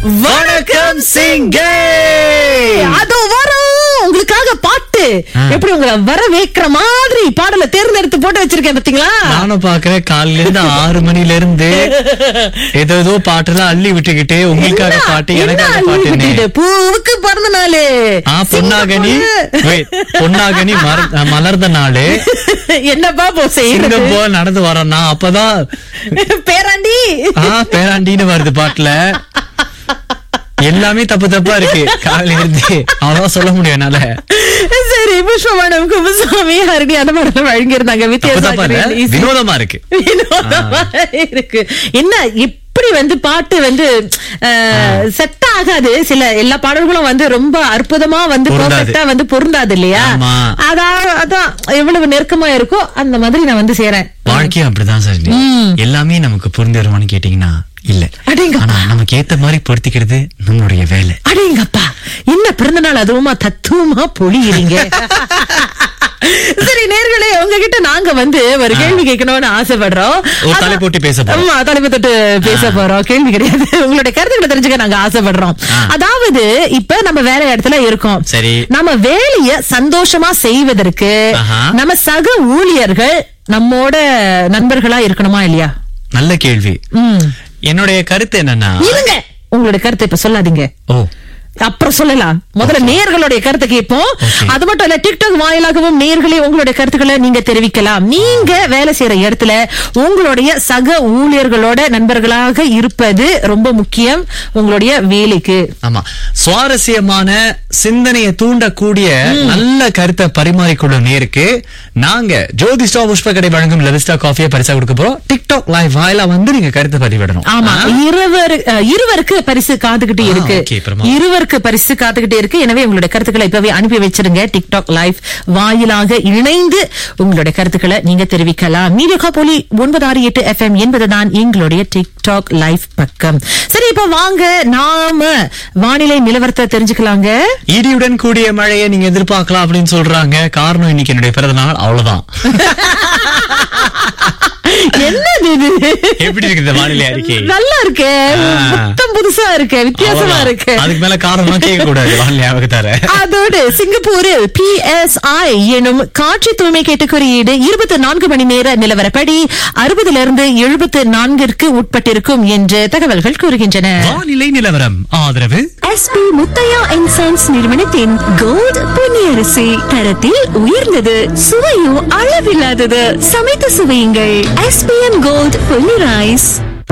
வணக்கம் சிங்கே அதோ வரும் உங்களுக்காக பாட்டு எப்படி உங்களை வர வைக்கிற மாதிரி பாடலை தேர்ந்தெடுத்து போட்டு வச்சிருக்கேன் பாத்தீங்களா நானும் பாக்குறேன் காலையில இருந்து ஆறு மணில இருந்து ஏதோ ஏதோ பாட்டுலாம் அள்ளி விட்டுக்கிட்டு உங்களுக்காக என்ன? பாட்டு என்ன எனக்காக அள்ளி பாட்டுன்னு விட்டுக்கிட்டு? பூவுக்கு பிறந்த நாளு ஆ பொன்னாகனி wait, பொன்னாகனி மர- அஹ், மலர்ந்த நாளு என்னப்பா போ செய்யறது சிங்கம் நடந்து வரேன்னா அப்பதான் பேராண்டி ஆ பேராண்டின்னு வருது பாட்டுல எல்லாமே தப்பு தப்பா இருக்கு காலையில இருந்து அவ்வளவா சொல்ல முடியும் என்னால சரி புஷ்பமானம் குமசாமி ஹரிணி அந்த பாடல வழங்கியிருந்தாங்க தப்பு தப்பா இல்ல வித்தியாசம் வினோதமா இருக்கு வினோதமா இருக்கு என்ன இப்படி வந்து பாட்டு வந்து செட் ஆகாது சில எல்லா பாடல்களும் வந்து ரொம்ப அற்புதமா வந்து பொருந்தாது. பெர்ஃபெக்ட்டா வந்து பொருந்தாது இல்லையா ஆமா. அதான் அதான் எவ்வளவு நெருக்கமா இருக்கோ அந்த மாதிரி நான் வந்து செய்றேன் வாழ்க்கையும் அப்படிதான் சார் எல்லாமே நமக்கு பொருந்துருமான்னு கேட்டீங்கன்னா இல்ல அடேங்கப்பா. ஆனா நமக்கு ஏத்த மாதிரி பொருத்திக்கிறது நம்மளுடைய வேலை அடேங்கப்பா என்ன பிறந்த நாள் அதுவுமா தத்துவமா பொழியிறீங்க சரி நேர்களே உங்ககிட்ட நாங்க வந்து ஒரு கேள்வி கேட்கணும்னு ஆசைப்படுறோம் ஒரு அதான்- தலைப்போட்டு பேச போறோம். ஆமா தலைப்பு தொட்டு பேச போறோம் கேள்வி கிடையாது உங்களுடைய கருத்துக்களை தெரிஞ்சுக்க நாங்க ஆசைப்படுறோம் ஆ. அதாவது இப்ப நம்ம வேலை இடத்துல இருக்கோம் சரி. நம்ம வேலைய சந்தோஷமா செய்வதற்கு ஆஹா. நம்ம சக ஊழியர்கள் நம்மோட நண்பர்களா இருக்கணுமா இல்லையா நல்ல கேள்வி ம் என்னுடைய கருத்து என்னன்னா இருங்க உங்களுடைய கருத்தை இப்ப சொல்லாதீங்க ஓ அப்புறம் சொல்லலாம் முதல்ல நேர்களுடைய கருத்தை கேட்போம் Okay. அது மட்டும் இல்ல டிக்டாக் வாயிலாகவும் நேர்களே உங்களுடைய கருத்துக்களை நீங்க தெரிவிக்கலாம் நீங்க வேலை செய்யற இடத்துல உங்களுடைய சக ஊழியர்களோட நண்பர்களாக இருப்பது ரொம்ப முக்கியம் உங்களுடைய வேலைக்கு ஆமா சுவாரஸ்யமான சிந்தனையை தூண்டக்கூடிய நல்ல கருத்தை பரிமாறிக்கொள்ளும் நேருக்கு நாங்க ஜோதி ஸ்டா புஷ்பக்கடை வழங்கும் லெவிஸ்டா காஃபியை பரிசா கொடுக்க போறோம் டிக்டாக் லைவ் வாயிலா வந்து நீங்க கருத்தை பதிவிடணும் ஆமா ஆ? இருவர் அஹ், இருவருக்கு பரிசு காத்துக்கிட்டு ஆ, இருக்கு okay, பிரமாதம். இருவருக்கு பரிசு காத்துக்கிட்டு இருக்கு எனவே உங்களுடைய கருத்துக்களை இப்பவே அனுப்பி வச்சிருங்க டிக்டாக் லைவ் வாயிலாக இணைந்து உங்களுடைய கருத்துக்களை நீங்க தெரிவிக்கலாம் மீடியா போலி ஒன்பது ஆறு எட்டு எஃப்எம் என்பதுதான் எங்களுடைய டிக்டாக் லைவ் பக்கம் சரி இப்ப வாங்க நாம வானிலை நிலவரத்தை தெரிஞ்சுக்கலாங்க இடியுடன் கூடிய மழையை நீங்க எதிர்பார்க்கலாம் அப்படின்னு சொல்றாங்க காரணம் இன்னைக்கு என்னுடைய பிறந்த நாள் அவ்வளவுதான் என்னது இது எப்படி இருக்குது இந்த வானிலை அறிக்கை நல்லா இருக்கு ஆ. புத்தம் புதுசா இருக்கு வித்தியாசமா அவ்வளவுதான். இருக்கு அதுக்கு மேல காரணம் கேட்க கூடாது வானிலை ஆபத்தார அதோடு சிங்கப்பூரில் PSI எனும் காட்சி தூய்மை கேட்டு குறியீடு இருபத்தி நான்கு மணி நேர நிலவரப்படி அறுபதுல இருந்து எழுபத்து நான்கிற்கு உட்பட்டிருக்கும் என்று தகவல்கள் கூறுகின்றன வானிலை நிலவரம் ஆதரவு எஸ்பி முத்தையா அண்ட் சன்ஸ் நிறுவனத்தின் கோல்ட் பொன்னியரிசி தரத்தில் உயர்ந்தது சுவையும் அளவில்லாதது சமைத்து சுவையுங்கள் எஸ்பிஎம் கோல்ட் பொன்னி ரைஸ்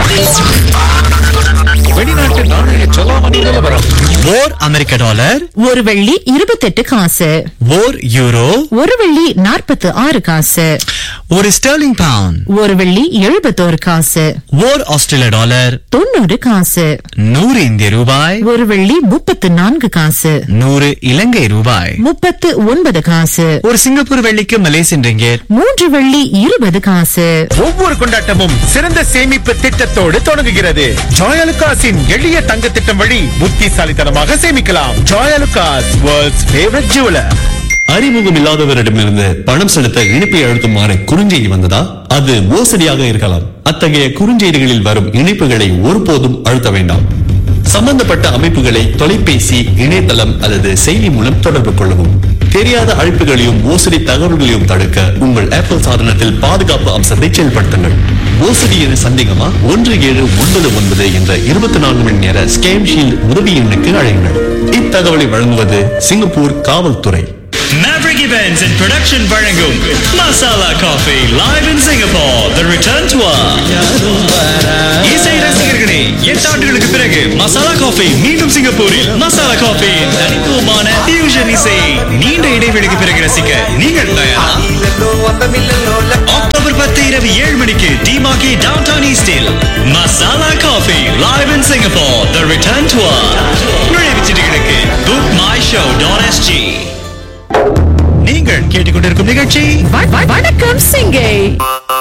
வெளிநாட்டு நாணய செலாவணி நிலவரம் ஓர் அமெரிக்க டாலர் ஒரு வெள்ளி இருபத்தெட்டு காசு ஓர் யூரோ ஒரு வெள்ளி நாற்பத்து ஆறு காசு ஒரு ஸ்டெர்லிங் பவுண்ட் ஒரு வெள்ளி எழுபத்தோரு காசு ஓர் ஆஸ்திரேலிய டாலர் தொண்ணூறு காசு நூறு இந்திய ரூபாய் ஒரு வெள்ளி முப்பத்து நான்கு காசு நூறு இலங்கை ரூபாய் முப்பத்து ஒன்பது காசு ஒரு சிங்கப்பூர் வெள்ளிக்கு மலேசியன் ரிங்கெட் மூன்று வெள்ளி இருபது காசு ஒவ்வொரு கொண்டாட்டமும் சிறந்த சேமிப்பு திட்டத்தோடு தொடங்குகிறது ஜாயலுகாஸின் எளிய தங்க திட்டம் வழி புத்திசாலித்தனமாக சேமிக்கலாம் ஜாயலுகாஸ் வேர்ல்ட்ஸ் ஃபேவரட் ஜுவலர் அறிமுகம் இல்லாதவரிடமிருந்து பணம் செலுத்த இணைப்பை அழுத்துமாறு குறுஞ்செய்தி வந்ததா அது மோசடியாக இருக்கலாம் அத்தகைய குறுஞ்செய்திகளில் வரும் இணைப்புகளை ஒருபோதும் அழுத்த வேண்டாம் சம்பந்தப்பட்ட அமைப்புகளை தொலைபேசி இணையதளம் அல்லது செயலி மூலம் தொடர்பு கொள்ளவும் தெரியாத அழைப்புகளையும் மோசடி தகவல்களையும் தடுக்க உங்கள் ஆப்பிள் சாதனத்தில் பாதுகாப்பு அம்சத்தை செயல்படுத்துங்கள் மோசடி என சந்தேகமா ஒன்று ஏழு ஒன்பது ஒன்பது என்ற இருபத்தி நான்கு மணி நேர ஸ்கேம் ஷீல்ட் உதவி எண்ணுக்கு அழையுங்கள் இத்தகவலை வழங்குவது சிங்கப்பூர் காவல்துறை Maverick Events and Production வழங்கும் Masala Coffee live in Singapore The Return Tour இசை ரசிகர்களே எட்டு ஆண்டுகளுக்கு பிறகு மசாலா காஃபி மீண்டும் சிங்கப்பூரில் மசாலா காஃபி தனித்துவமான fusion இசை நீண்ட இடைவெளிக்கு பிறகு ரசிக்க நீங்கள் தயாரா அக்டோபர் பத்து இரவு ஏழு மணிக்கு டிமாகி டவுன் டவுன் ஈஸ்டில் masala coffee live in Singapore the return tour நுழைவுச் சீட்டுகளுக்கு book my show dot SG நீங்கள் கேட்டுக்கொண்டிருக்கும் நிகழ்ச்சி வ- வ- வணக்கம் சிங்கை